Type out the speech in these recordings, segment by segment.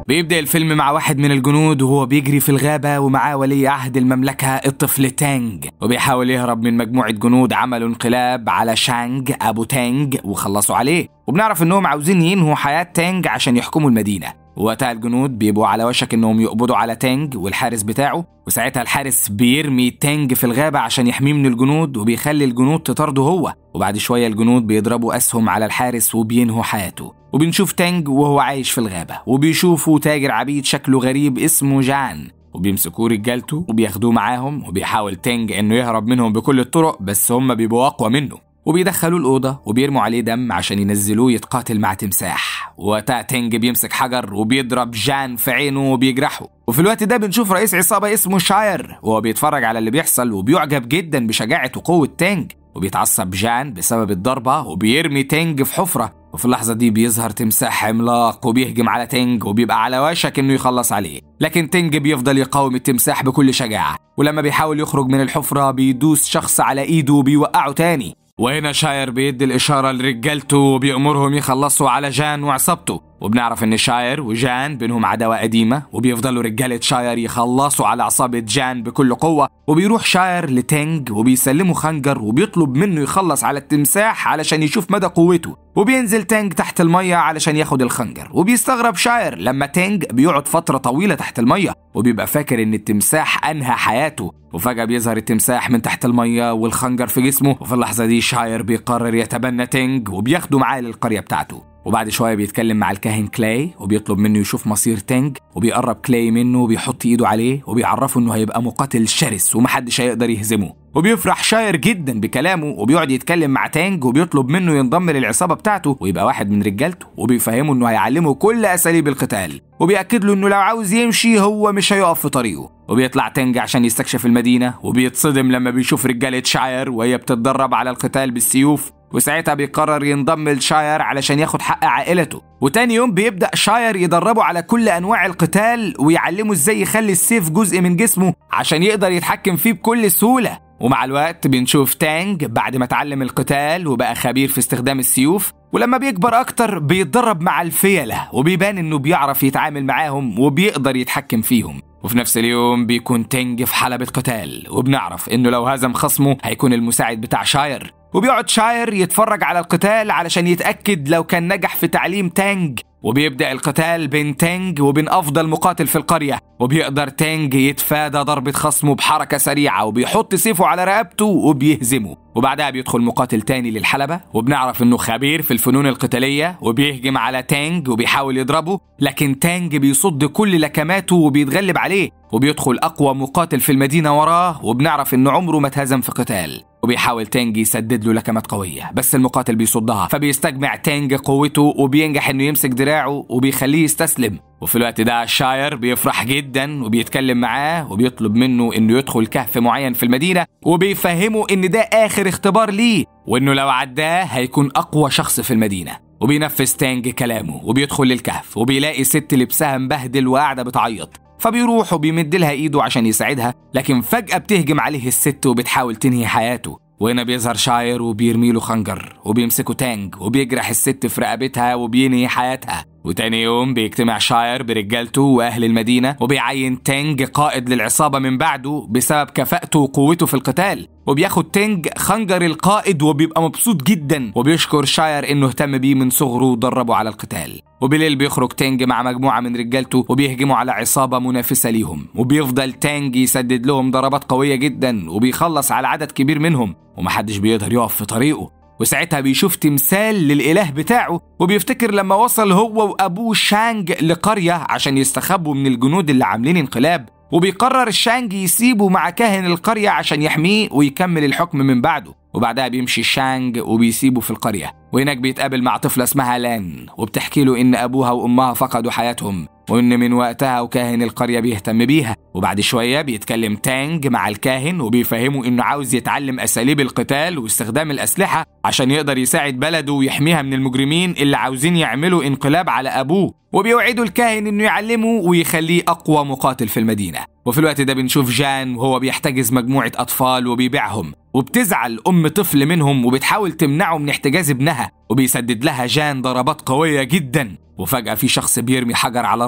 بيبدأ الفيلم مع واحد من الجنود وهو بيجري في الغابة ومعاه ولي عهد المملكة الطفل تانج وبيحاول يهرب من مجموعة جنود عملوا انقلاب على شانج أبو تانج وخلصوا عليه وبنعرف إنهم عاوزين ينهوا حياة تانج عشان يحكموا المدينة وقتها الجنود بيبقوا على وشك انهم يقبضوا على تانج والحارس بتاعه وساعتها الحارس بيرمي تانج في الغابة عشان يحميه من الجنود وبيخلي الجنود تطارده هو وبعد شوية الجنود بيضربوا أسهم على الحارس وبينهوا حياته وبنشوف تانج وهو عايش في الغابة وبيشوفوا تاجر عبيد شكله غريب اسمه جان وبيمسكوه رجالته وبياخدوه معاهم وبيحاول تانج انه يهرب منهم بكل الطرق بس هم بيبقوا اقوى منه وبيدخلوه الأوضة وبيرموا عليه دم عشان ينزلوه يتقاتل مع تمساح وقتها تنج بيمسك حجر وبيضرب جان في عينه وبيجرحه وفي الوقت ده بنشوف رئيس عصابة اسمه شاير وهو بيتفرج على اللي بيحصل وبيعجب جدا بشجاعة وقوة تنج وبيتعصب جان بسبب الضربة وبيرمي تنج في حفرة وفي اللحظة دي بيظهر تمساح عملاق وبيهجم على تنج وبيبقى على وشك انه يخلص عليه لكن تنج بيفضل يقاوم التمساح بكل شجاعة ولما بيحاول يخرج من الحفرة بيدوس شخص على ايده وبيوقعه تاني وهنا شاير بيدي الإشارة لرجالته وبيأمرهم يخلصوا على جان وعصابته وبنعرف ان شاير وجان بينهم عداوة قديمة وبيفضلوا رجالة شاير يخلصوا على عصابة جان بكل قوة وبيروح شاير لتنج وبيسلمه خنجر وبيطلب منه يخلص على التمساح علشان يشوف مدى قوته وبينزل تانج تحت المية علشان ياخد الخنجر وبيستغرب شاير لما تانج بيقعد فترة طويلة تحت المية وبيبقى فاكر ان التمساح انهى حياته وفجأة بيظهر التمساح من تحت المية والخنجر في جسمه وفي اللحظة دي شاير بيقرر يتبنى تنج وبياخده معاه للقرية بتاعته وبعد شويه بيتكلم مع الكاهن كلاي وبيطلب منه يشوف مصير تانج وبيقرب كلاي منه وبيحط ايده عليه وبيعرفه انه هيبقى مقاتل شرس ومحدش هيقدر يهزمه وبيفرح شاير جدا بكلامه وبيقعد يتكلم مع تانج وبيطلب منه ينضم للعصابه بتاعته ويبقى واحد من رجالته وبيفهمه انه هيعلمه كل اساليب القتال وبيأكد له انه لو عاوز يمشي هو مش هيقف في طريقه وبيطلع تانج عشان يستكشف المدينة وبيتصدم لما بيشوف رجالة شاير وهي بتتدرب على القتال بالسيوف وساعتها بيقرر ينضم لشاير علشان ياخد حق عائلته وتاني يوم بيبدأ شاير يدربه على كل أنواع القتال ويعلمه ازاي يخلي السيف جزء من جسمه عشان يقدر يتحكم فيه بكل سهولة ومع الوقت بنشوف تانج بعد ما اتعلم القتال وبقى خبير في استخدام السيوف ولما بيكبر أكتر بيتدرب مع الفيلة وبيبان إنه بيعرف يتعامل معاهم وبيقدر يتحكم فيهم وفي نفس اليوم بيكون تنج في حلبة قتال وبنعرف إنه لو هزم خصمه هيكون المساعد بتاع شاير وبيقعد شاير يتفرج على القتال علشان يتأكد لو كان نجح في تعليم تانج وبيبدأ القتال بين تانج وبين أفضل مقاتل في القرية وبيقدر تانج يتفادى ضربة خصمه بحركة سريعة وبيحط سيفه على رقبته وبيهزمه وبعدها بيدخل مقاتل تاني للحلبة وبنعرف انه خبير في الفنون القتالية وبيهجم على تانج وبيحاول يضربه لكن تانج بيصد كل لكماته وبيتغلب عليه وبيدخل أقوى مقاتل في المدينة وراه وبنعرف انه عمره ما اتهزم في قتال وبيحاول تانج يسدد له لكمات قوية بس المقاتل بيصدها فبيستجمع تانج قوته وبينجح انه يمسك دراعه وبيخليه يستسلم وفي الوقت ده شاير بيفرح جدا وبيتكلم معاه وبيطلب منه انه يدخل كهف معين في المدينة وبيفهمه ان ده اخر اختبار ليه وانه لو عداه هيكون اقوى شخص في المدينة وبينفذ تانج كلامه وبيدخل للكهف وبيلاقي ست لبسها مبهدل وقاعدة بتعيط فبيروح وبيمد لها ايده عشان يساعدها لكن فجأة بتهجم عليه الست وبتحاول تنهي حياته وهنا بيظهر شاير وبيرمي له خنجر وبيمسكه تانج وبيجرح الست في رقبتها وبينهي حياتها وتاني يوم بيجتمع شاير برجالته واهل المدينه وبيعين تانج قائد للعصابه من بعده بسبب كفاءته وقوته في القتال وبياخد تنج خنجر القائد وبيبقى مبسوط جدا وبيشكر شاير انه اهتم بيه من صغره ودربه على القتال وبالليل بيخرج تانج مع مجموعة من رجالته وبيهجموا على عصابة منافسة ليهم وبيفضل تانج يسدد لهم ضربات قوية جدا وبيخلص على عدد كبير منهم ومحدش بيقدر يقف في طريقه وساعتها بيشوف تمثال للإله بتاعه وبيفتكر لما وصل هو وأبوه شانج لقرية عشان يستخبوا من الجنود اللي عاملين انقلاب وبيقرر الشانج يسيبه مع كاهن القرية عشان يحميه ويكمل الحكم من بعده وبعدها بيمشي شانج وبيسيبه في القرية وهناك بيتقابل مع طفلة اسمها لان وبتحكي له إن أبوها وأمها فقدوا حياتهم وإن من وقتها وكاهن القرية بيهتم بيها وبعد شوية بيتكلم تانج مع الكاهن وبيفهمه إنه عاوز يتعلم أساليب القتال واستخدام الأسلحة عشان يقدر يساعد بلده ويحميها من المجرمين اللي عاوزين يعملوا انقلاب على أبوه وبيوعدوا الكاهن إنه يعلمه ويخليه أقوى مقاتل في المدينة وفي الوقت ده بنشوف جان وهو بيحتجز مجموعة أطفال وبيبيعهم وبتزعل أم طفل منهم وبتحاول تمنعه من احتجاز ابنها وبيسدد لها جان ضربات قوية جدا وفجأة في شخص بيرمي حجر على راسه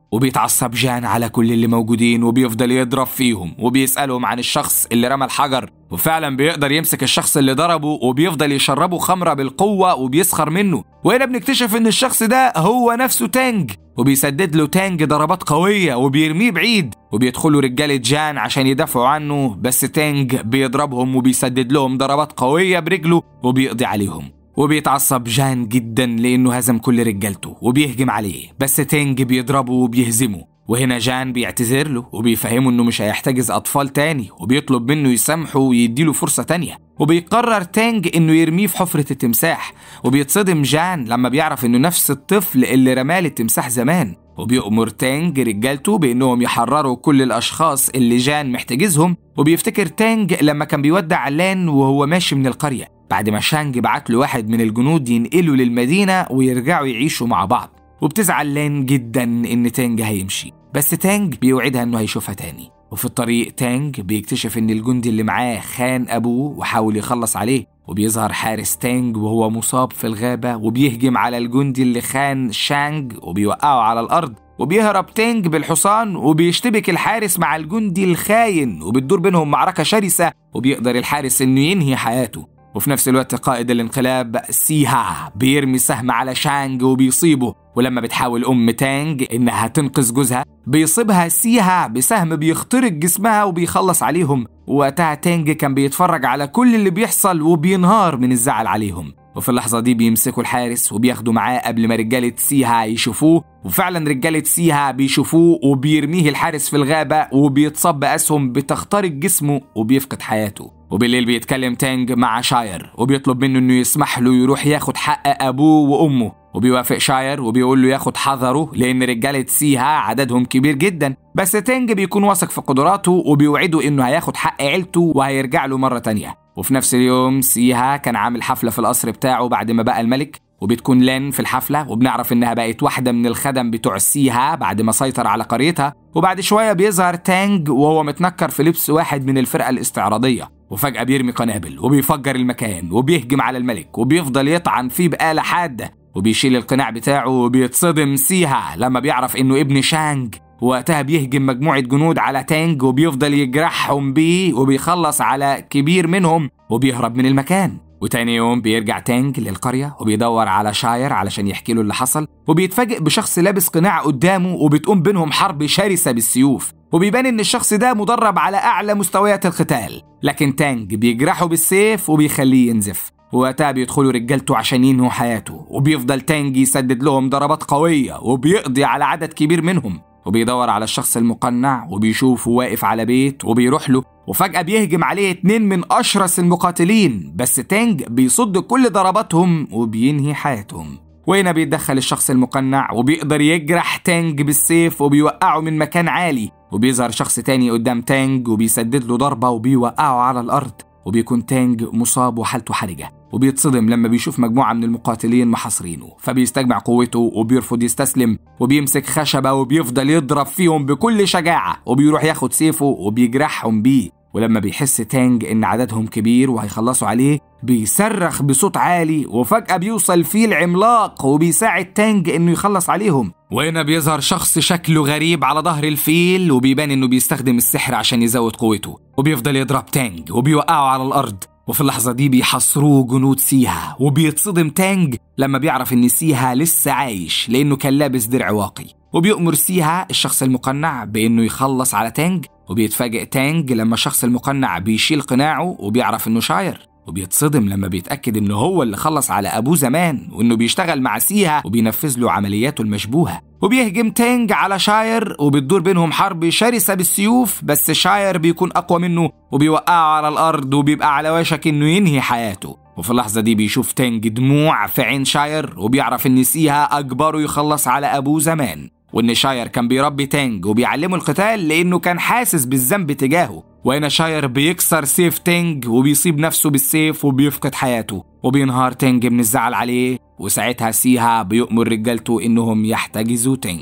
وبيتعصب جان على كل اللي موجودين وبيفضل يضرب فيهم وبيسألهم عن الشخص اللي رمى الحجر وفعلا بيقدر يمسك الشخص اللي ضربه وبيفضل يشربه خمرة بالقوة وبيسخر منه وهنا بنكتشف ان الشخص ده هو نفسه تانج وبيسدد له تانج ضربات قوية وبيرميه بعيد وبيدخلوا رجالة جان عشان يدافعوا عنه بس تانج بيضربهم وبيسدد لهم ضربات قوية برجله وبيقضي عليهم وبيتعصب جان جدا لانه هزم كل رجالته وبيهجم عليه بس تانج بيضربه وبيهزمه وهنا جان بيعتذر له وبيفهمه انه مش هيحتجز اطفال تاني وبيطلب منه يسامحه ويديله فرصه تانيه وبيقرر تانج انه يرميه في حفره التمساح وبيتصدم جان لما بيعرف انه نفس الطفل اللي رماه التمساح زمان وبيأمر تانج رجالته بانهم يحرروا كل الاشخاص اللي جان محتجزهم وبيفتكر تانج لما كان بيودع لان وهو ماشي من القريه بعد ما شانج بعت له واحد من الجنود ينقله للمدينة ويرجعوا يعيشوا مع بعض وبتزعل لان جدا ان تانج هيمشي بس تانج بيوعدها انه هيشوفها تاني وفي الطريق تانج بيكتشف ان الجندي اللي معاه خان ابوه وحاول يخلص عليه وبيظهر حارس تانج وهو مصاب في الغابة وبيهجم على الجندي اللي خان شانج وبيوقعه على الأرض وبيهرب تانج بالحصان وبيشتبك الحارس مع الجندي الخاين وبتدور بينهم معركة شرسة وبيقدر الحارس انه ينهي حياته وفي نفس الوقت قائد الانقلاب سيها بيرمي سهم على شانج وبيصيبه ولما بتحاول أم تانج إنها تنقذ جوزها بيصيبها سيها بسهم بيخترق جسمها وبيخلص عليهم وقتها تانج كان بيتفرج على كل اللي بيحصل وبينهار من الزعل عليهم وفي اللحظة دي بيمسكوا الحارس وبياخدوا معاه قبل ما رجالة سيها يشوفوه وفعلا رجالة سيها بيشوفوه وبيرميه الحارس في الغابة وبيتصاب بأسهم بتخترق جسمه وبيفقد حياته وبالليل بيتكلم تانج مع شاير وبيطلب منه انه يسمح له يروح ياخد حق ابوه وامه وبيوافق شاير وبيقول له ياخد حذره لان رجاله سيها عددهم كبير جدا بس تانج بيكون واثق في قدراته وبيوعده انه هياخد حق عيلته وهيرجع له مره تانية وفي نفس اليوم سيها كان عامل حفله في القصر بتاعه بعد ما بقى الملك وبتكون لين في الحفلة وبنعرف إنها بقت واحدة من الخدم بتوع سيها بعد ما سيطر على قريتها وبعد شوية بيظهر تانج وهو متنكر في لبس واحد من الفرقة الاستعراضية وفجأة بيرمي قنابل وبيفجر المكان وبيهجم على الملك وبيفضل يطعن فيه بآلة حادة وبيشيل القناع بتاعه وبيتصدم سيها لما بيعرف إنه ابن شانج وقتها بيهجم مجموعة جنود على تانج وبيفضل يجرحهم بيه وبيخلص على كبير منهم وبيهرب من المكان وتاني يوم بيرجع تانج للقرية وبيدور على شاير علشان يحكي له اللي حصل وبيتفاجئ بشخص لابس قناع قدامه وبتقوم بينهم حرب شرسة بالسيوف وبيبان ان الشخص ده مدرب على اعلى مستويات القتال لكن تانج بيجرحه بالسيف وبيخليه ينزف وقتها بيدخلوا رجالته عشان ينهوا حياته وبيفضل تانج يسدد لهم ضربات قوية وبيقضي على عدد كبير منهم وبيدور على الشخص المقنع وبيشوفه واقف على بيت وبيروح له وفجأة بيهجم عليه اتنين من أشرس المقاتلين بس تانج بيصد كل ضرباتهم وبينهي حياتهم وهنا بيتدخل الشخص المقنع وبيقدر يجرح تانج بالسيف وبيوقعه من مكان عالي وبيظهر شخص تاني قدام تانج وبيسدد له ضربة وبيوقعه على الأرض وبيكون تانج مصاب وحالته حرجة وبيتصدم لما بيشوف مجموعة من المقاتلين محاصرينه فبيستجمع قوته وبيرفض يستسلم وبيمسك خشبة وبيفضل يضرب فيهم بكل شجاعة وبيروح ياخد سيفه وبيجرحهم بيه ولما بيحس تانج إن عددهم كبير وهيخلصوا عليه بيصرخ بصوت عالي وفجأة بيوصل فيل عملاق وبيساعد تانج إنه يخلص عليهم وهنا بيظهر شخص شكله غريب على ظهر الفيل وبيبان إنه بيستخدم السحر عشان يزود قوته وبيفضل يضرب تانج وبيوقعه على الأرض وفي اللحظة دي بيحصروه جنود سيها وبيتصدم تانج لما بيعرف إن سيها لسه عايش لأنه كان لابس درع واقي وبيأمر سيها الشخص المقنع بإنه يخلص على تانج وبيتفاجئ تانج لما الشخص المقنع بيشيل قناعه وبيعرف إنه شاير وبيتصدم لما بيتأكد إنه هو اللي خلص على أبوه زمان وإنه بيشتغل مع سيها وبينفذ له عملياته المشبوهة وبيهجم تانج على شاير وبتدور بينهم حرب شرسة بالسيوف بس شاير بيكون أقوى منه وبيوقعه على الأرض وبيبقى على وشك إنه ينهي حياته وفي اللحظة دي بيشوف تانج دموع في عين شاير وبيعرف إن سيها أجبره يخلص على أبوه زمان وإن شاير كان بيربي تانج وبيعلمه القتال لأنه كان حاسس بالذنب تجاهه وهنا شاير بيكسر سيف تانج وبيصيب نفسه بالسيف وبيفقد حياته وبينهار تانج من الزعل عليه وساعتها سيها بيؤمر رجالته إنهم يحتجزوا تانج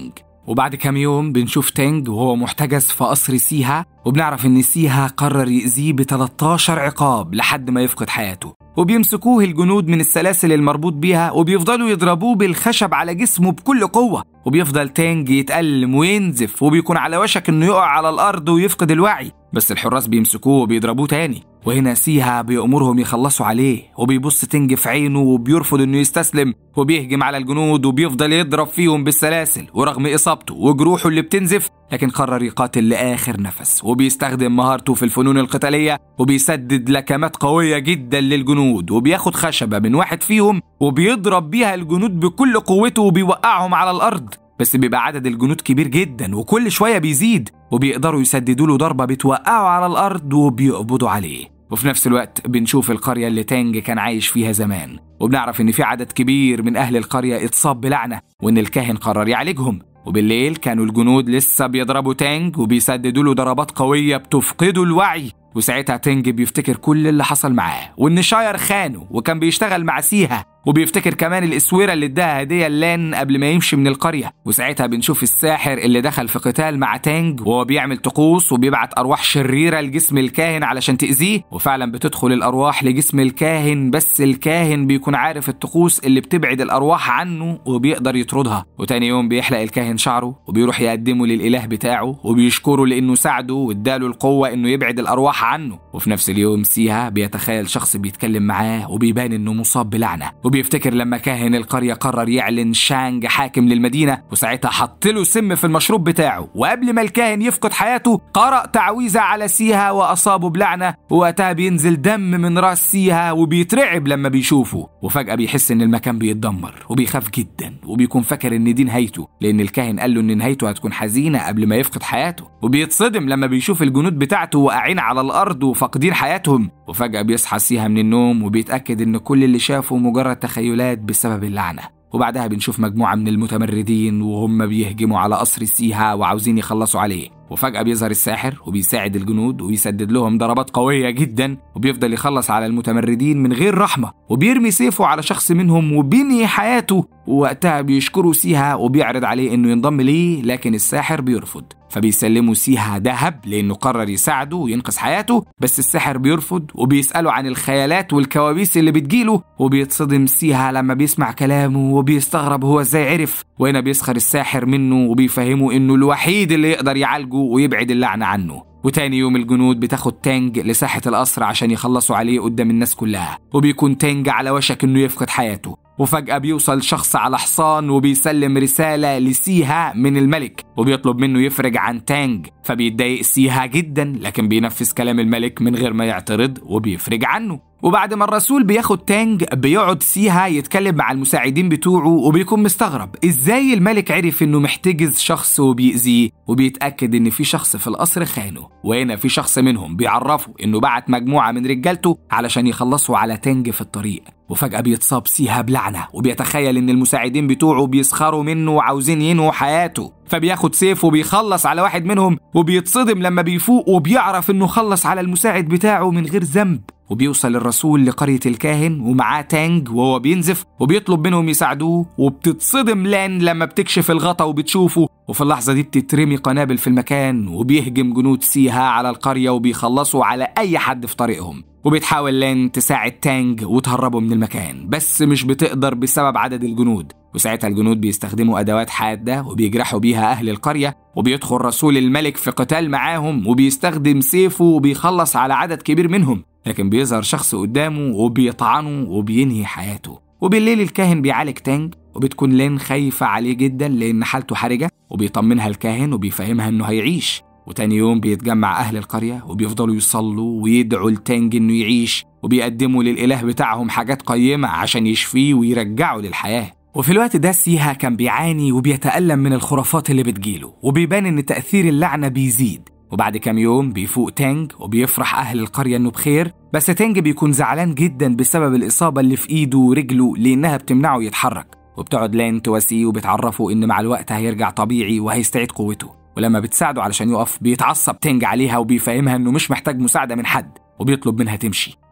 وبعد كام يوم بنشوف تانج وهو محتجز في قصر سيها وبنعرف ان سيها قرر يأذيه ب 13 عقاب لحد ما يفقد حياته وبيمسكوه الجنود من السلاسل المربوط بيها وبيفضلوا يضربوه بالخشب على جسمه بكل قوة وبيفضل تانج يتألم وينزف وبيكون على وشك انه يقع على الأرض ويفقد الوعي بس الحراس بيمسكوه وبيضربوه تاني وهنا سيها بيأمرهم يخلصوا عليه وبيبص تنج في عينه وبيرفض انه يستسلم وبيهجم على الجنود وبيفضل يضرب فيهم بالسلاسل ورغم اصابته وجروحه اللي بتنزف لكن قرر يقاتل لاخر نفس وبيستخدم مهارته في الفنون القتاليه وبيسدد لكمات قويه جدا للجنود وبياخد خشبه من واحد فيهم وبيضرب بيها الجنود بكل قوته وبيوقعهم على الارض بس بيبقى عدد الجنود كبير جدا وكل شويه بيزيد وبيقدروا يسددوا له ضربه بتوقعه على الارض وبيقبضوا عليه وفي نفس الوقت بنشوف القرية اللي تانج كان عايش فيها زمان وبنعرف إن في عدد كبير من أهل القرية اتصاب بلعنة وإن الكاهن قرر يعالجهم وبالليل كانوا الجنود لسه بيضربوا تانج وبيسددوا له ضربات قوية بتفقده الوعي وساعتها تنج بيفتكر كل اللي حصل معاه وإن شاير خانه وكان بيشتغل مع سيها وبيفتكر كمان الاسوره اللي اداها هديه لان قبل ما يمشي من القريه وساعتها بنشوف الساحر اللي دخل في قتال مع تانج وهو بيعمل طقوس وبيبعت ارواح شريره لجسم الكاهن علشان تاذيه وفعلا بتدخل الارواح لجسم الكاهن بس الكاهن بيكون عارف الطقوس اللي بتبعد الارواح عنه وبيقدر يطردها وتاني يوم بيحلق الكاهن شعره وبيروح يقدمه للاله بتاعه وبيشكره لانه ساعده واداله القوه انه يبعد الارواح عنه وفي نفس اليوم سيها بيتخيل شخص بيتكلم معاه وبيبان انه مصاب بلعنه وبيفتكر لما كاهن القرية قرر يعلن شانج حاكم للمدينة وساعتها حط له سم في المشروب بتاعه وقبل ما الكاهن يفقد حياته قرأ تعويذة على سيها وأصابه بلعنة ووقتها بينزل دم من راس سيها وبيترعب لما بيشوفه وفجأة بيحس إن المكان بيتدمر وبيخاف جدا وبيكون فاكر إن دي نهايته لأن الكاهن قال له إن نهايته هتكون حزينة قبل ما يفقد حياته وبيتصدم لما بيشوف الجنود بتاعته واقعين على الأرض وفاقدين حياتهم وفجأة بيصحى سيها من النوم وبيتأكد إن كل اللي شافه مجرد تخيلات بسبب اللعنة وبعدها بنشوف مجموعة من المتمردين وهم بيهجموا على قصر سيها وعاوزين يخلصوا عليه وفجأة بيظهر الساحر وبيساعد الجنود ويسدد لهم ضربات قوية جدا وبيفضل يخلص على المتمردين من غير رحمة وبيرمي سيفه على شخص منهم وبينهي حياته ووقتها بيشكروا سيها وبيعرض عليه انه ينضم ليه لكن الساحر بيرفض فبيسلموا سيها ذهب لانه قرر يساعده وينقذ حياته بس الساحر بيرفض وبيساله عن الخيالات والكوابيس اللي بتجيله وبيتصدم سيها لما بيسمع كلامه وبيستغرب هو ازاي عرف وهنا بيسخر الساحر منه وبيفهمه انه الوحيد اللي يقدر يعالجه ويبعد اللعنه عنه وتاني يوم الجنود بتاخد تانج لساحة القصر عشان يخلصوا عليه قدام الناس كلها وبيكون تانج على وشك انه يفقد حياته وفجأة بيوصل شخص على حصان وبيسلم رسالة لسيها من الملك وبيطلب منه يفرج عن تانج فبيتضايق سيها جدا لكن بينفذ كلام الملك من غير ما يعترض وبيفرج عنه وبعد ما الرسول بياخد تانج بيقعد سيها يتكلم مع المساعدين بتوعه وبيكون مستغرب ازاي الملك عرف انه محتجز شخص وبيأذيه وبيتأكد ان في شخص في القصر خانه وهنا في شخص منهم بيعرفه انه بعت مجموعة من رجالته علشان يخلصوا على تانج في الطريق وفجأة بيتصاب سيها بلعنة وبيتخيل إن المساعدين بتوعه بيسخروا منه وعاوزين ينهوا حياته فبياخد سيف وبيخلص على واحد منهم وبيتصدم لما بيفوق وبيعرف إنه خلص على المساعد بتاعه من غير ذنب وبيوصل الرسول لقرية الكاهن ومعاه تانج وهو بينزف وبيطلب منهم يساعدوه وبتتصدم لان لما بتكشف الغطا وبتشوفه وفي اللحظة دي بتترمي قنابل في المكان وبيهجم جنود سيها على القرية وبيخلصوا على أي حد في طريقهم وبتحاول لين تساعد تانج وتهربه من المكان بس مش بتقدر بسبب عدد الجنود وساعتها الجنود بيستخدموا أدوات حادة وبيجرحوا بيها أهل القرية وبيدخل رسول الملك في قتال معاهم وبيستخدم سيفه وبيخلص على عدد كبير منهم لكن بيظهر شخص قدامه وبيطعنه وبينهي حياته وبالليل الكاهن بيعالج تانج وبتكون لين خايفة عليه جدا لأن حالته حرجة وبيطمنها الكاهن وبيفهمها إنه هيعيش وتاني يوم بيتجمع أهل القرية وبيفضلوا يصلوا ويدعوا لتانج إنه يعيش وبيقدموا للإله بتاعهم حاجات قيمة عشان يشفيه ويرجعه للحياة وفي الوقت ده سيها كان بيعاني وبيتألم من الخرافات اللي بتجيله وبيبان إن تأثير اللعنة بيزيد وبعد كام يوم بيفوق تانج وبيفرح أهل القرية إنه بخير بس تانج بيكون زعلان جدا بسبب الإصابة اللي في إيده ورجله لأنها بتمنعه يتحرك وبتقعد لين تواسيه وبتعرفه إن مع الوقت هيرجع طبيعي وهيستعيد قوته ولما بتساعده علشان يقف بيتعصب تانج عليها وبيفهمها إنه مش محتاج مساعدة من حد وبيطلب منها تمشي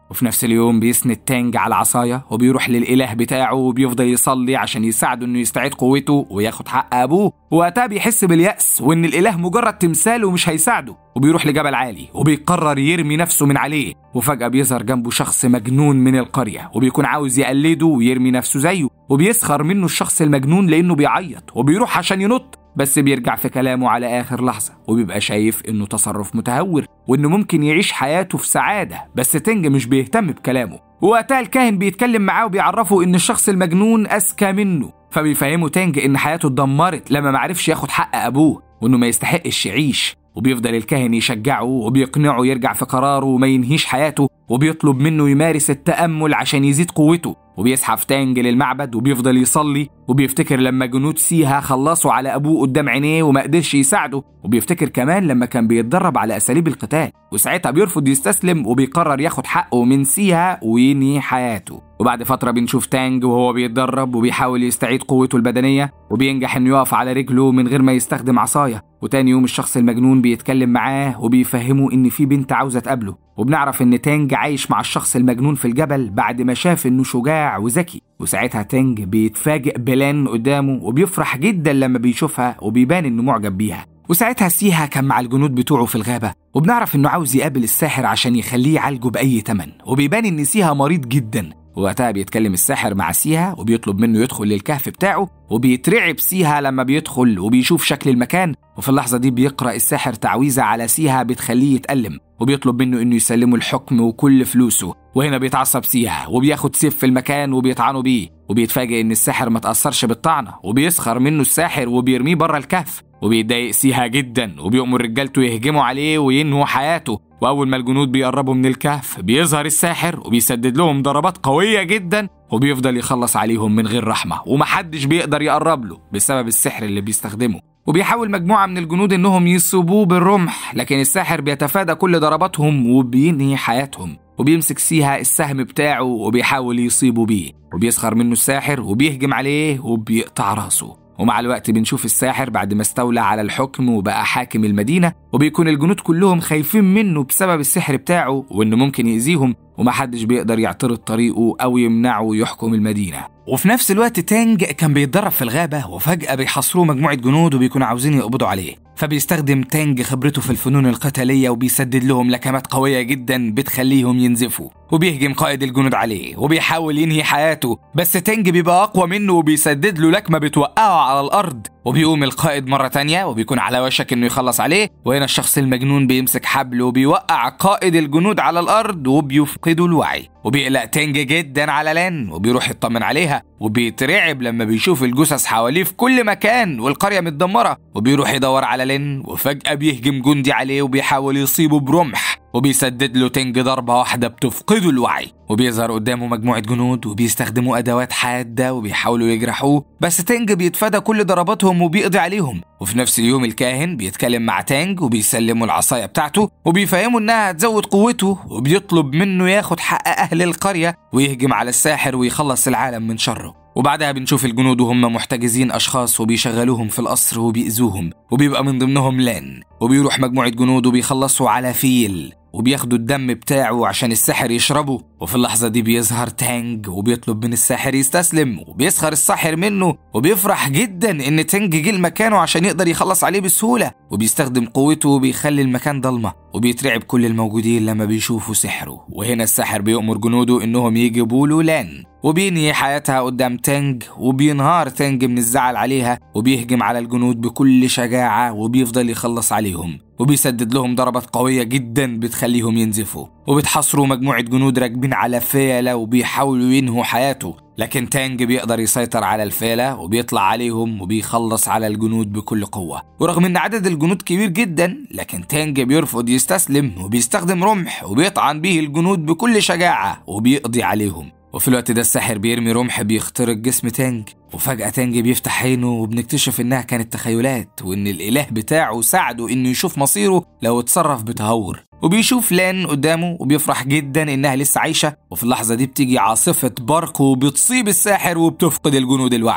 وفي نفس اليوم بيسند تانج على عصاية وبيروح للإله بتاعه وبيفضل يصلي عشان يساعده إنه يستعيد قوته وياخد حق أبوه ووقتها بيحس باليأس وإن الإله مجرد تمثال ومش هيساعده وبيروح لجبل عالي وبيقرر يرمي نفسه من عليه وفجأة بيظهر جنبه شخص مجنون من القرية وبيكون عاوز يقلده ويرمي نفسه زيه وبيسخر منه الشخص المجنون لأنه بيعيط وبيروح عشان ينط بس بيرجع في كلامه على آخر لحظة وبيبقى شايف إنه تصرف متهور وإنه ممكن يعيش حياته في سعادة بس تنج مش بيهتم بكلامه ووقتها الكاهن بيتكلم معاه وبيعرفه إن الشخص المجنون أذكى منه فبيفهمه تانج إن حياته اتدمرت لما معرفش ياخد حق أبوه وإنه ما يستحقش يعيش وبيفضل الكاهن يشجعه وبيقنعه يرجع في قراره وما ينهيش حياته وبيطلب منه يمارس التأمل عشان يزيد قوته وبيسحف تانج للمعبد وبيفضل يصلي وبيفتكر لما جنود سيها خلصوا على ابوه قدام عينيه وما قدرش يساعده وبيفتكر كمان لما كان بيتدرب على اساليب القتال وساعتها بيرفض يستسلم وبيقرر ياخد حقه من سيها وينهي حياته وبعد فترة بنشوف تانج وهو بيتدرب وبيحاول يستعيد قوته البدنية وبينجح انه يقف على رجله من غير ما يستخدم عصاية وتاني يوم الشخص المجنون بيتكلم معاه وبيفهمه ان في بنت عاوزة تقابله وبنعرف ان تانج عايش مع الشخص المجنون في الجبل بعد ما شاف انه شجاع وذكي وساعتها تانج بيتفاجئ بلان قدامه وبيفرح جدا لما بيشوفها وبيبان انه معجب بيها وساعتها سيها كان مع الجنود بتوعه في الغابة وبنعرف انه عاوز يقابل الساحر عشان يخليه يعالجه بأي تمن وبيبان ان سيها مريض جدا وقتها بيتكلم الساحر مع سيها وبيطلب منه يدخل للكهف بتاعه وبيترعب سيها لما بيدخل وبيشوف شكل المكان وفي اللحظة دي بيقرأ الساحر تعويذة على سيها بتخليه يتألم وبيطلب منه انه يسلمه الحكم وكل فلوسه وهنا بيتعصب سيها وبياخد سيف في المكان وبيطعنه بيه وبيتفاجئ ان الساحر ما تأثرش بالطعنة وبيسخر منه الساحر وبيرميه بره الكهف وبيتضايق سيها جدا وبيأمر رجالته يهجموا عليه وينهوا حياته وأول ما الجنود بيقربوا من الكهف بيظهر الساحر وبيسدد لهم ضربات قوية جدا وبيفضل يخلص عليهم من غير رحمة ومحدش بيقدر يقرب له بسبب السحر اللي بيستخدمه وبيحاول مجموعة من الجنود إنهم يصيبوه بالرمح لكن الساحر بيتفادى كل ضرباتهم وبينهي حياتهم وبيمسك سيها السهم بتاعه وبيحاول يصيبه بيه وبيسخر منه الساحر وبيهجم عليه وبيقطع راسه ومع الوقت بنشوف الساحر بعد ما استولى على الحكم وبقى حاكم المدينة وبيكون الجنود كلهم خايفين منه بسبب السحر بتاعه وإنه ممكن يأذيهم ومحدش بيقدر يعترض طريقه أو يمنعه يحكم المدينة وفي نفس الوقت تانج كان بيتدرب في الغابة وفجأة بيحاصروه مجموعة جنود وبيكونوا عاوزين يقبضوا عليه فبيستخدم تانج خبرته في الفنون القتالية وبيسدد لهم لكمات قوية جدا بتخليهم ينزفوا وبيهجم قائد الجنود عليه وبيحاول ينهي حياته بس تانج بيبقى أقوى منه وبيسدد له لكمة بتوقعه على الأرض وبيقوم القائد مرة تانية وبيكون على وشك إنه يخلص عليه وهنا الشخص المجنون بيمسك حبل وبيوقع قائد الجنود على الأرض وبيفقدوا الوعي وبيقلق تانج جدا على لان وبيروح يطمن عليها وبيترعب لما بيشوف الجثث حواليه في كل مكان والقرية متدمرة وبيروح يدور على لين وفجأة بيهجم جندي عليه وبيحاول يصيبه برمح وبيسدد له تنج ضربة واحدة بتفقده الوعي وبيظهر قدامه مجموعة جنود وبيستخدموا أدوات حادة وبيحاولوا يجرحوه بس تنج بيتفادى كل ضرباتهم وبيقضي عليهم وفي نفس اليوم الكاهن بيتكلم مع تانج وبيسلمه العصاية بتاعته وبيفهمه إنها هتزود قوته وبيطلب منه ياخد حق أهل القرية ويهجم على الساحر ويخلص العالم من شره وبعدها بنشوف الجنود وهم محتجزين أشخاص وبيشغلوهم في القصر وبيأذوهم وبيبقى من ضمنهم لان وبيروح مجموعة جنود وبيخلصوا على فيل وبياخدوا الدم بتاعه عشان الساحر يشربه وفي اللحظة دي بيظهر تانج وبيطلب من الساحر يستسلم وبيسخر الساحر منه وبيفرح جدا ان تانج جه لمكانه عشان يقدر يخلص عليه بسهولة وبيستخدم قوته وبيخلي المكان ضلمة وبيترعب كل الموجودين لما بيشوفوا سحره وهنا الساحر بيأمر جنوده انهم يجيبوا له لان وبينهي حياتها قدام تانج وبينهار تانج من الزعل عليها وبيهجم على الجنود بكل شجاعة وبيفضل يخلص عليهم وبيسدد لهم ضربات قوية جدا بتخليهم ينزفوا وبتحصروا مجموعة جنود راكبين على فيلة وبيحاولوا ينهوا حياته لكن تانج بيقدر يسيطر على الفيلة وبيطلع عليهم وبيخلص على الجنود بكل قوة ورغم ان عدد الجنود كبير جدا لكن تانج بيرفض يستسلم وبيستخدم رمح وبيطعن به الجنود بكل شجاعة وبيقضي عليهم وفي الوقت ده الساحر بيرمي رمح بيخترق جسم تانج وفجأة تانج بيفتح عينه وبنكتشف إنها كانت تخيلات وإن الإله بتاعه ساعده إنه يشوف مصيره لو اتصرف بتهور وبيشوف لان قدامه وبيفرح جدا إنها لسه عايشة وفي اللحظة دي بتيجي عاصفة برق وبتصيب الساحر وبتفقد الجنود الوعي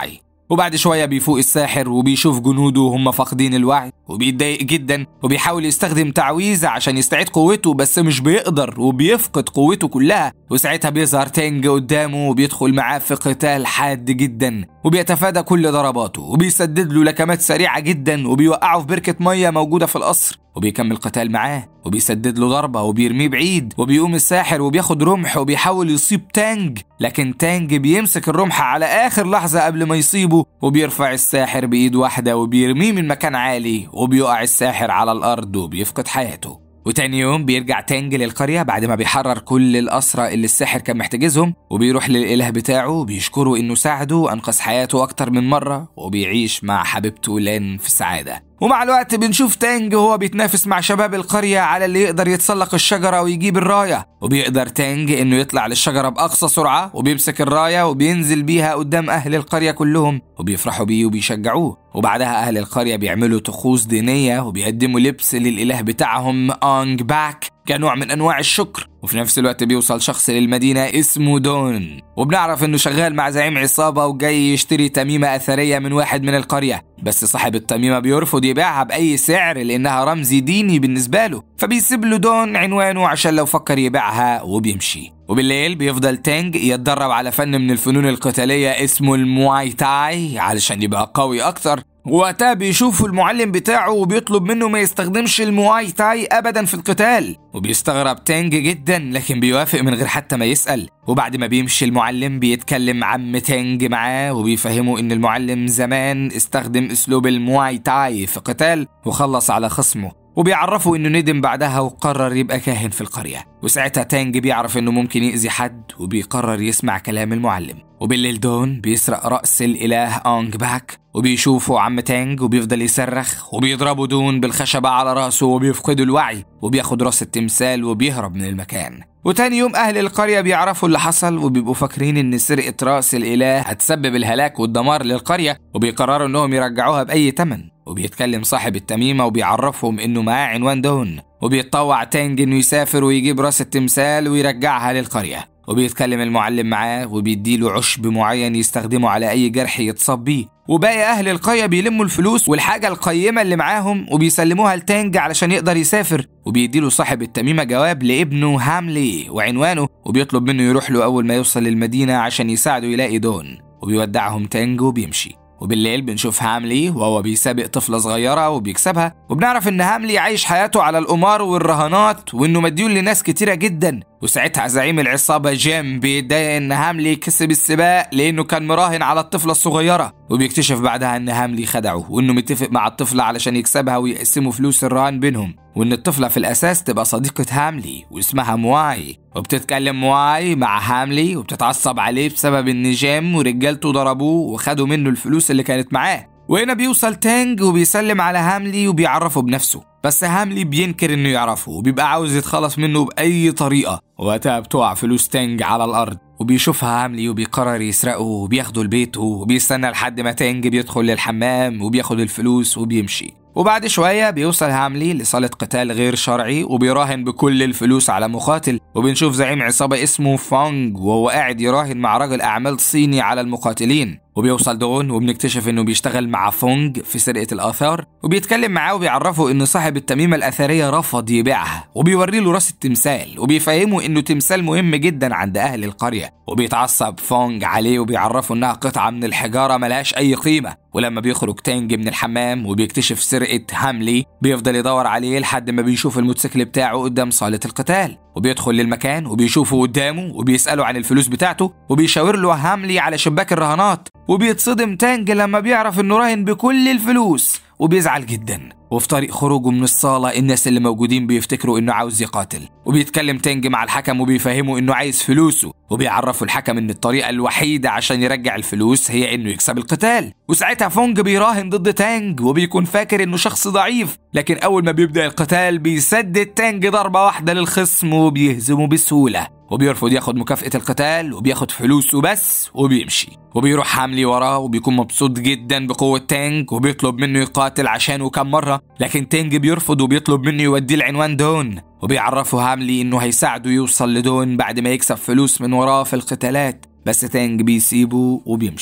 وبعد شوية بيفوق الساحر وبيشوف جنوده وهم فاقدين الوعي وبيتضايق جدا وبيحاول يستخدم تعويذة عشان يستعيد قوته بس مش بيقدر وبيفقد قوته كلها وساعتها بيظهر تانج قدامه وبيدخل معاه في قتال حاد جدا وبيتفادى كل ضرباته وبيسدد له لكمات سريعة جدا وبيوقعه في بركة مية موجودة في القصر وبيكمل قتال معاه وبيسدد له ضربة وبيرميه بعيد وبيقوم الساحر وبياخد رمح وبيحاول يصيب تانج لكن تانج بيمسك الرمح على آخر لحظة قبل ما يصيبه وبيرفع الساحر بإيد واحدة وبيرميه من مكان عالي وبيقع الساحر على الأرض وبيفقد حياته وتاني يوم بيرجع تانج للقرية بعد ما بيحرر كل الأسرى اللي الساحر كان محتاجزهم وبيروح للإله بتاعه وبيشكره إنه ساعده وأنقذ حياته أكتر من مرة وبيعيش مع حبيبته لين في سعادة ومع الوقت بنشوف تانج وهو بيتنافس مع شباب القرية على اللي يقدر يتسلق الشجرة ويجيب الراية وبيقدر تانج انه يطلع للشجرة بأقصى سرعة وبيمسك الراية وبينزل بيها قدام أهل القرية كلهم وبيفرحوا بيه وبيشجعوه وبعدها أهل القرية بيعملوا طقوس دينية وبيقدموا لبس للإله بتاعهم أونج باك كنوع من انواع الشكر وفي نفس الوقت بيوصل شخص للمدينه اسمه دون وبنعرف انه شغال مع زعيم عصابه وجاي يشتري تميمه اثريه من واحد من القريه بس صاحب التميمه بيرفض يبيعها باي سعر لانها رمز ديني بالنسبه له فبيسيب له دون عنوانه عشان لو فكر يبيعها وبيمشي وبالليل بيفضل تانج يتدرب على فن من الفنون القتالية اسمه المواي تاي علشان يبقى قوي أكتر وقتها بيشوفوا المعلم بتاعه وبيطلب منه ما يستخدمش المواي تاي ابدا في القتال وبيستغرب تانج جدا لكن بيوافق من غير حتى ما يسأل وبعد ما بيمشي المعلم بيتكلم عم تانج معاه وبيفهمه ان المعلم زمان استخدم اسلوب المواي تاي في قتال وخلص على خصمه وبيعرفوا انه ندم بعدها وقرر يبقى كاهن في القرية وساعتها تانج بيعرف انه ممكن يأذي حد وبيقرر يسمع كلام المعلم وبالليل دون بيسرق رأس الإله أونج باك وبيشوفوا عم تانج وبيفضل يصرخ وبيضربوا دون بالخشبة على راسه وبيفقدوا الوعي وبياخد راس التمثال وبيهرب من المكان وتاني يوم أهل القرية بيعرفوا اللي حصل وبيبقوا فاكرين إن سرقة رأس الإله هتسبب الهلاك والدمار للقرية وبيقرروا إنهم يرجعوها بأي تمن وبيتكلم صاحب التميمة وبيعرفهم إنه معاه عنوان دون وبيتطوع تانج إنه يسافر ويجيب راس التمثال ويرجعها للقرية وبيتكلم المعلم معاه وبيديله عشب معين يستخدمه على أي جرح يتصاب بيه وباقي أهل القرية بيلموا الفلوس والحاجة القيمة اللي معاهم وبيسلموها لتانج علشان يقدر يسافر وبيديله صاحب التميمة جواب لابنه هاملي وعنوانه وبيطلب منه يروح له أول ما يوصل للمدينة عشان يساعده يلاقي دون وبيودعهم تانج وبيمشي وبالليل بنشوف هاملي وهو بيسابق طفلة صغيرة وبيكسبها وبنعرف إن هاملي عايش حياته على القمار والرهانات وإنه مديون لناس كتيرة جدا وساعتها زعيم العصابة جيم بيتضايق إن هاملي كسب السباق لأنه كان مراهن على الطفلة الصغيرة وبيكتشف بعدها إن هاملي خدعه وإنه متفق مع الطفلة علشان يكسبها ويقسموا فلوس الرهان بينهم وإن الطفلة في الأساس تبقى صديقة هاملي واسمها مواي وبتتكلم مواي مع هاملي وبتتعصب عليه بسبب إن جيم ورجالته ضربوه وخدوا منه الفلوس اللي كانت معاه وهنا بيوصل تانج وبيسلم على هاملي وبيعرفه بنفسه بس هاملي بينكر انه يعرفه وبيبقى عاوز يتخلص منه بأي طريقة وقتها بتقع فلوس تانج على الأرض وبيشوفها هاملي وبيقرر يسرقه وبياخده لبيته وبيستنى لحد ما تانج بيدخل للحمام وبياخد الفلوس وبيمشي وبعد شوية بيوصل هاملي لصالة قتال غير شرعي وبيراهن بكل الفلوس على مقاتل وبنشوف زعيم عصابة اسمه فونج وهو قاعد يراهن مع رجل أعمال صيني على المقاتلين وبيوصل دون وبنكتشف انه بيشتغل مع فونج في سرقة الآثار وبيتكلم معاه وبيعرفه ان صاحب التميمة الأثرية رفض يبيعها وبيوري له راس التمثال وبيفهمه انه تمثال مهم جدا عند أهل القرية وبيتعصب فونج عليه وبيعرفه انها قطعة من الحجارة ملهاش أي قيمة ولما بيخرج تانج من الحمام وبيكتشف سرقة هاملي بيفضل يدور عليه لحد ما بيشوف الموتوسيكل بتاعه قدام صالة القتال وبيدخل للمكان وبيشوفه قدامه وبيسأله عن الفلوس بتاعته وبيشاور له هاملي على شباك الرهانات وبيتصدم تانج لما بيعرف انه راهن بكل الفلوس وبيزعل جدا وفي طريق خروجه من الصالة الناس اللي موجودين بيفتكروا انه عاوز يقاتل وبيتكلم تانج مع الحكم وبيفهمه انه عايز فلوسه وبيعرفوا الحكم ان الطريقة الوحيدة عشان يرجع الفلوس هي انه يكسب القتال وساعتها فونج بيراهن ضد تانج وبيكون فاكر انه شخص ضعيف لكن اول ما بيبدأ القتال بيسدد تانج ضربة واحدة للخصم وبيهزمه بسهولة وبيرفض ياخد مكافأة القتال وبياخد فلوسه بس وبيمشي وبيروح حاملي وراه وبيكون مبسوط جدا بقوة تانج وبيطلب منه يقاتل عشانه كم مرة لكن تانج بيرفض وبيطلب منه يوديه العنوان دون وبيعرفه هاملي انه هيساعده يوصل لدون بعد ما يكسب فلوس من وراه في القتالات بس تانج بيسيبه وبيمشي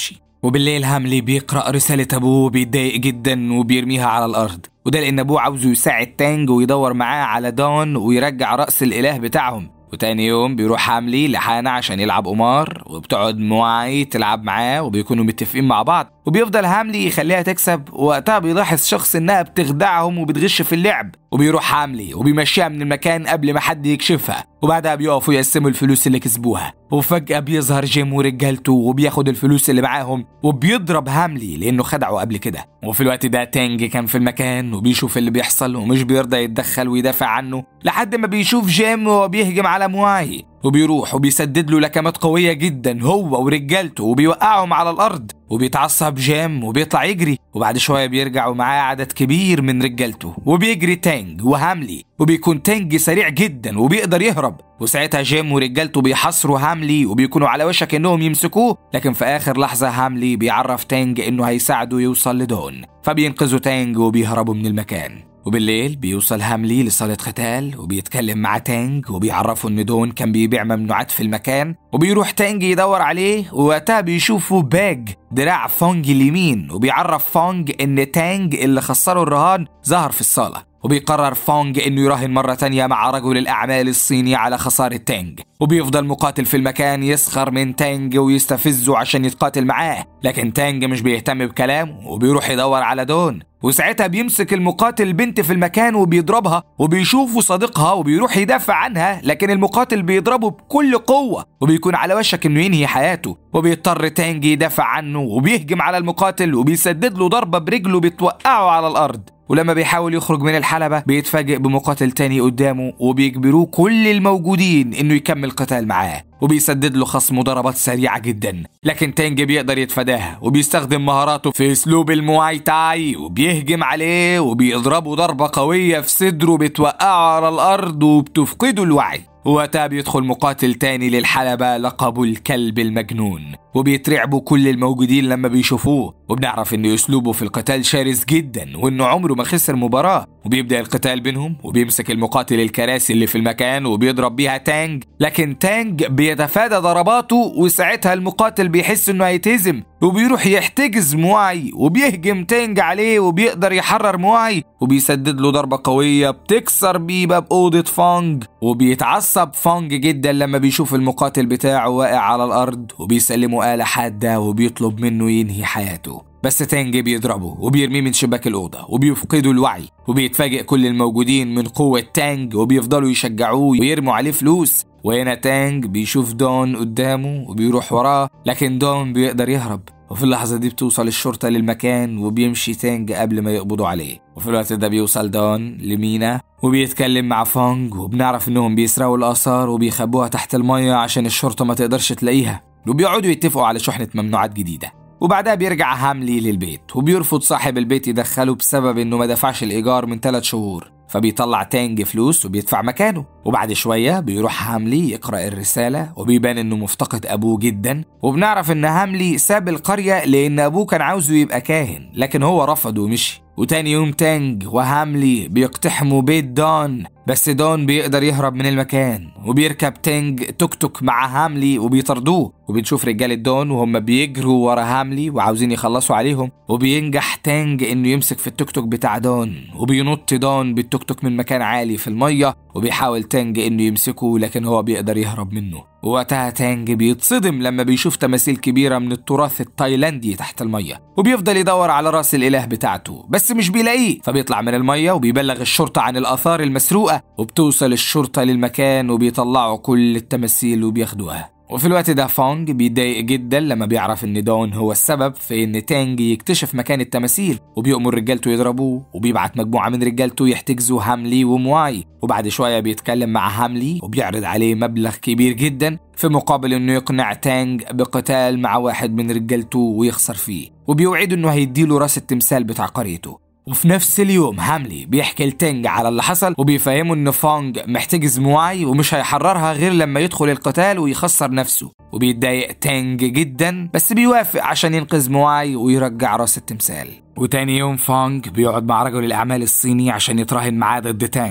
وبالليل هاملي بيقرأ رسالة أبوه وبيتضايق جدا وبيرميها على الأرض وده لأن أبوه عاوزه يساعد تانج ويدور معاه على دون ويرجع رأس الإله بتاعهم وتاني يوم بيروح هاملي لحانا عشان يلعب قمار وبتقعد مواي تلعب معاه وبيكونوا متفقين مع بعض وبيفضل هاملي يخليها تكسب ووقتها بيلاحظ شخص انها بتخدعهم وبتغش في اللعب وبيروح هاملي وبيمشيها من المكان قبل ما حد يكشفها وبعدها بيقفوا يقسموا الفلوس اللي كسبوها وفجأة بيظهر جيم ورجالته وبياخد الفلوس اللي معاهم وبيضرب هاملي لأنه خدعه قبل كده وفي الوقت ده تانج كان في المكان وبيشوف اللي بيحصل ومش بيرضى يتدخل ويدافع عنه لحد ما بيشوف جيم وهو بيهجم على مواي وبيروح وبيسدد له لكمات قوية جدا هو ورجالته وبيوقعهم على الأرض وبيتعصب جيم وبيطلع يجري وبعد شوية بيرجع ومعاه عدد كبير من رجالته وبيجري تانج وهاملي وبيكون تانج سريع جدا وبيقدر يهرب وساعتها جيم ورجالته بيحصروا هاملي وبيكونوا على وشك انهم يمسكوه لكن في اخر لحظة هاملي بيعرف تانج انه هيساعده يوصل لدون فبينقذوا تانج وبيهربوا من المكان وبالليل بيوصل هاملي لصالة قتال وبيتكلم مع تانج وبيعرفه ان دون كان بيبيع ممنوعات في المكان وبيروح تانج يدور عليه ووقتها بيشوفه باج دراع فونج اليمين وبيعرف فونج ان تانج اللي خسره الرهان ظهر في الصالة وبيقرر فونج انه يراهن مرة تانية مع رجل الأعمال الصيني على خسارة تانج وبيفضل مقاتل في المكان يسخر من تانج ويستفزه عشان يتقاتل معاه لكن تانج مش بيهتم بكلامه وبيروح يدور على دون وساعتها بيمسك المقاتل بنت في المكان وبيضربها وبيشوفه صديقها وبيروح يدافع عنها لكن المقاتل بيضربه بكل قوة وبيكون على وشك انه ينهي حياته وبيضطر تانج يدافع عنه وبيهجم على المقاتل وبيسدد له ضربة برجله بتوقعه على الأرض ولما بيحاول يخرج من الحلبة بيتفاجئ بمقاتل تاني قدامه وبيجبروه كل الموجودين انه يكمل قتال معاه وبيسدد له خصمه ضربات سريعة جدا لكن تانج بيقدر يتفاداها وبيستخدم مهاراته في اسلوب المواي تاي وبيهجم عليه وبيضربه ضربة قوية في صدره بتوقعه على الأرض وبتفقده الوعي وقتها بيدخل مقاتل تاني للحلبة لقبه الكلب المجنون وبيترعبوا كل الموجودين لما بيشوفوه وبنعرف ان اسلوبه في القتال شرس جدا وانه عمره ما خسر مباراة وبيبدأ القتال بينهم وبيمسك المقاتل الكراسي اللي في المكان وبيضرب بيها تانج لكن تانج بيتفادى ضرباته وساعتها المقاتل بيحس انه هيتهزم وبيروح يحتجز مواي وبيهجم تانج عليه وبيقدر يحرر مواي وبيسدد له ضربة قوية بتكسر بيه باب أوضة فونج وبيتعصب فونج جدا لما بيشوف المقاتل بتاعه واقع على الأرض وبيسلمه آلة حادة وبيطلب منه ينهي حياته بس تانج بيضربه وبيرميه من شباك الأوضة وبيفقده الوعي وبيتفاجئ كل الموجودين من قوة تانج وبيفضلوا يشجعوه ويرموا عليه فلوس وهنا تانج بيشوف دون قدامه وبيروح وراه لكن دون بيقدر يهرب وفي اللحظة دي بتوصل الشرطة للمكان وبيمشي تانج قبل ما يقبضوا عليه وفي الوقت ده بيوصل دون لمينا وبيتكلم مع فونج وبنعرف انهم بيسرقوا الآثار وبيخبوها تحت المية عشان الشرطة ما تقدرش تلاقيها وبيقعدوا يتفقوا على شحنة ممنوعات جديدة وبعدها بيرجع هاملي للبيت وبيرفض صاحب البيت يدخله بسبب انه ما دفعش الايجار من ثلاث شهور فبيطلع تانج فلوس وبيدفع مكانه وبعد شوية بيروح هاملي يقرأ الرسالة وبيبان انه مفتقد ابوه جدا وبنعرف ان هاملي ساب القرية لان ابوه كان عاوزه يبقى كاهن لكن هو رفض ومشي وتاني يوم تانج وهاملي بيقتحموا بيت دون بس دون بيقدر يهرب من المكان وبيركب تانج توك توك مع هاملي وبيطردوه وبنشوف رجالة دون وهم بيجروا ورا هاملي وعاوزين يخلصوا عليهم وبينجح تانج انه يمسك في التوك توك بتاع دون وبينط دون بالتوك توك من مكان عالي في المية وبيحاول تانج انه يمسكه لكن هو بيقدر يهرب منه ووقتها تانج بيتصدم لما بيشوف تماثيل كبيرة من التراث التايلاندي تحت المية وبيفضل يدور على راس الإله بتاعته بس مش بيلاقيه فبيطلع من المية وبيبلغ الشرطة عن الآثار المسروقة وبتوصل الشرطة للمكان وبيطلعوا كل التماثيل وبياخدوها وفي الوقت ده فونج بيتضايق جدا لما بيعرف ان دون هو السبب في ان تانج يكتشف مكان التماثيل وبيأمر رجالته يضربوه وبيبعت مجموعة من رجالته يحتجزوا هاملي ومواي وبعد شوية بيتكلم مع هاملي وبيعرض عليه مبلغ كبير جدا في مقابل انه يقنع تانج بقتال مع واحد من رجالته ويخسر فيه وبيوعده انه هيديله راس التمثال بتاع قريته وفي نفس اليوم هاملي بيحكي لتنج على اللي حصل وبيفهمه ان فونج محتجز مواي ومش هيحررها غير لما يدخل القتال ويخسر نفسه وبيتضايق تانج جدا بس بيوافق عشان ينقذ مواي ويرجع راس التمثال وتاني يوم فونج بيقعد مع رجل الأعمال الصيني عشان يتراهن معاه ضد تانج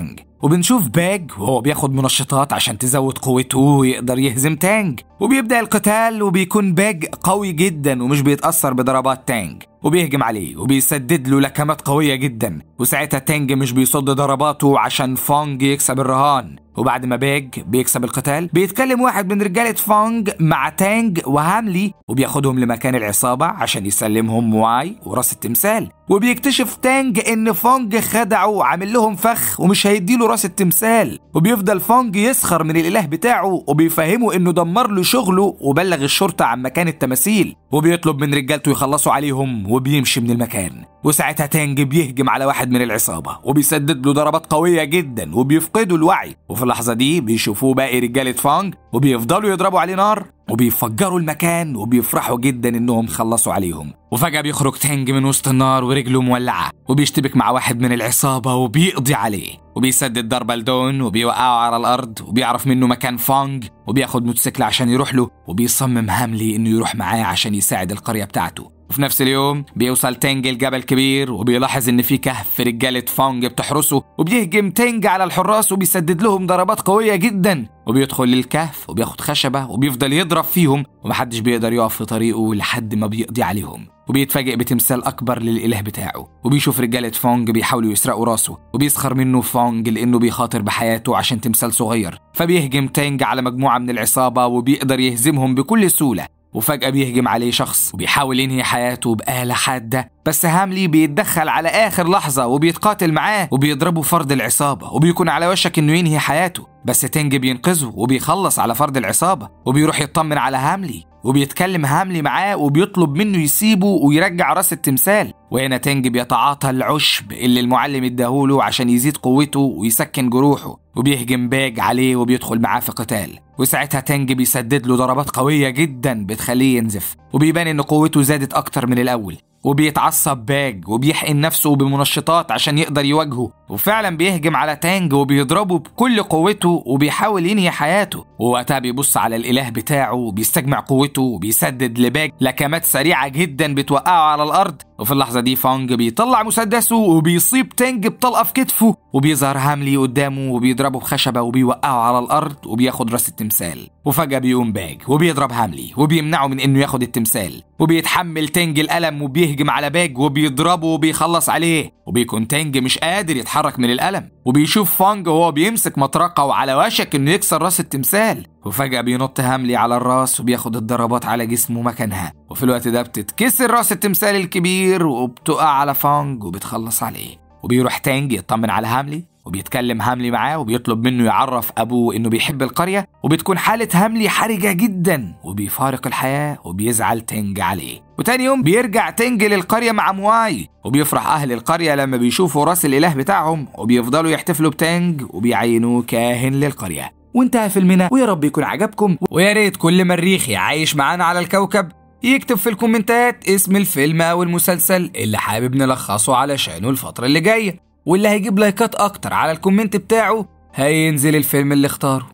وبنشوف باج وهو بياخد منشطات عشان تزود قوته ويقدر يهزم تانج وبيبدأ القتال وبيكون باج قوي جدا ومش بيتأثر بضربات تانج وبيهجم عليه وبيسدد له لكمات قوية جدا وساعتها تانج مش بيصد ضرباته عشان فونج يكسب الرهان وبعد ما باج بيكسب القتال بيتكلم واحد من رجالة فونج مع تانج وهاملي وبياخدهم لمكان العصابة عشان يسلمهم مواي وراس التمثال وبيكتشف تانج ان فونج خدعه وعامل لهم فخ ومش هيديله راس التمثال وبيفضل فونج يسخر من الاله بتاعه وبيفهمه انه دمر له شغله وبلغ الشرطة عن مكان التماثيل وبيطلب من رجالته يخلصوا عليهم وبيمشي من المكان وساعتها تانج بيهجم على واحد من العصابة وبيسدد له ضربات قوية جدا وبيفقدوا الوعي وفي اللحظة دي بيشوفوه باقي رجالة فانج وبيفضلوا يضربوا عليه نار وبيفجروا المكان وبيفرحوا جدا انهم خلصوا عليهم وفجأة بيخرج تانج من وسط النار ورجله مولعة وبيشتبك مع واحد من العصابة وبيقضي عليه وبيسدد ضربة لدون وبيوقعه على الأرض وبيعرف منه مكان فانج وبياخد موتوسيكل عشان يروح له وبيصمم هاملي إنه يروح معاه عشان يساعد القرية بتاعته وفي نفس اليوم بيوصل تينج الجبل كبير وبيلاحظ ان في كهف في رجاله فونج بتحرسه وبيهجم تينج على الحراس وبيسدد لهم ضربات قويه جدا وبيدخل للكهف وبياخد خشبه وبيفضل يضرب فيهم ومحدش بيقدر يقف في طريقه لحد ما بيقضي عليهم وبيتفاجئ بتمثال اكبر للاله بتاعه وبيشوف رجاله فونج بيحاولوا يسرقوا راسه وبيسخر منه فونج لانه بيخاطر بحياته عشان تمثال صغير فبيهجم تينج على مجموعه من العصابه وبيقدر يهزمهم بكل سهوله وفجأة بيهجم عليه شخص وبيحاول ينهي حياته بآلة حادة بس هاملي بيتدخل على آخر لحظة وبيتقاتل معاه وبيضربه فرد العصابة وبيكون على وشك إنه ينهي حياته بس تنج بينقذه وبيخلص على فرد العصابة وبيروح يطمن على هاملي وبيتكلم هاملي معاه وبيطلب منه يسيبه ويرجع راس التمثال وهنا تنج بيتعاطى العشب اللي المعلم اداهوله عشان يزيد قوته ويسكن جروحه وبيهجم باج عليه وبيدخل معاه في قتال وساعتها تنج بيسدد له ضربات قوية جدا بتخليه ينزف وبيبان ان قوته زادت اكتر من الاول وبيتعصب باج وبيحقن نفسه بمنشطات عشان يقدر يواجهه وفعلا بيهجم على تانج وبيضربه بكل قوته وبيحاول ينهي حياته ووقتها بيبص على الاله بتاعه وبيستجمع قوته وبيسدد لباج لكمات سريعه جدا بتوقعه على الارض وفي اللحظه دي فانج بيطلع مسدسه وبيصيب تانج بطلقه في كتفه وبيظهر هاملي قدامه وبيضربه بخشبه وبيوقعه على الارض وبياخد راس التمثال وفجاه بيقوم باج وبيضرب هاملي وبيمنعه من انه ياخد التمثال وبيتحمل تانج الالم وبيهجم على باج وبيضربه وبيخلص عليه وبيكون تانج مش قادر يتحرك من الالم وبيشوف فانج وهو بيمسك مطرقه وعلى وشك انه يكسر راس التمثال وفجأة بينط هاملي على الراس وبياخد الضربات على جسمه مكانها وفي الوقت ده بتتكسر راس التمثال الكبير وبتقع على فانج وبتخلص عليه وبيروح تانج يطمن على هاملي وبيتكلم هاملي معاه وبيطلب منه يعرف ابوه انه بيحب القريه وبتكون حاله هاملي حرجه جدا وبيفارق الحياه وبيزعل تنج عليه وتاني يوم بيرجع تنج للقريه مع مواي وبيفرح اهل القريه لما بيشوفوا راس الاله بتاعهم وبيفضلوا يحتفلوا بتنج وبيعينوه كاهن للقريه وانتهى فيلمنا ويا رب يكون عجبكم ويا ريت كل مريخي عايش معانا على الكوكب يكتب في الكومنتات اسم الفيلم او المسلسل اللي حابب نلخصه علشانه الفتره اللي جايه واللي هيجيب لايكات اكتر على الكومنت بتاعه هينزل الفيلم اللي اختاره